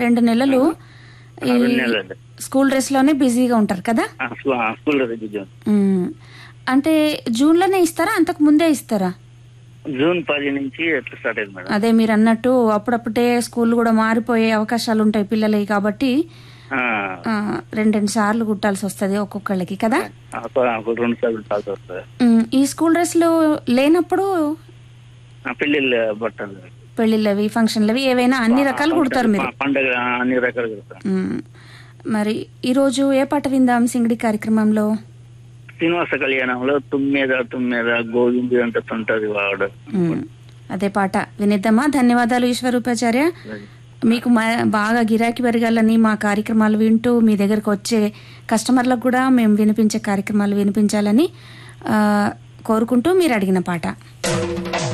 రెండు నెలలు ఈ రెండు నెలలు స్కూల్ డ్రెస్ లోనే బిజీగా ఉంటారు కదా ఆ, స్కూ- ఆ, స్కూల్లో జూన్ ఉమ్. అంటే జూన్ లోనే ఇస్తారా అంతకు ముందే ఇస్తారా జూన్ పది నుంచి ఎట్లా స్టార్ట్ అయింది మేడం అదే మీరు అన్నట్టు అప్పుడప్పుడే స్కూల్ కూడా మారిపోయే అవకాశాలు ఉంటాయి పిల్లలకి కాబట్టి ఆ, ఆ, రెండు రెండు సార్లు కుట్టాల్సి వస్తుంది ఒక్కొక్కళ్ళకి కదా ఒక- ఒక రెండు సార్లు కాల్సి వస్తుంది ఉమ్, ఈ స్కూల్ డ్రెస్లు లేనప్పుడు ఆ, పెళ్ళిళ్ళ బట్టలు పెళ్లిళ్ళవి ఫంక్షన్లవి ఏవైనా అన్ని రకాలు కుడతారు మీరు ఆ, పండగ అన్ని రకాలు కుడతాం ఉమ్, మరి ఈరోజు ఏ పాట విందాం సింగడి కార్యక్రమంలో శ్రీనివాస కళ్యాణంలో తుమ్మెద తుమ్మెద గోవింది అంత తుంటది వాడు ఉమ్, అదే పాట వినిద్దామా ధన్యవాదాలు ఈశ్వరూపాచార్య మీకు మా- బాగా గిరాకీ పెరగాలని మా కార్యక్రమాలు వింటూ మీ దగ్గరకు వచ్చే కస్టమర్లకు కూడా మేము వినిపించే కార్యక్రమాలు వినిపించాలని ఆ, కోరుకుంటూ మీరు అడిగిన పాట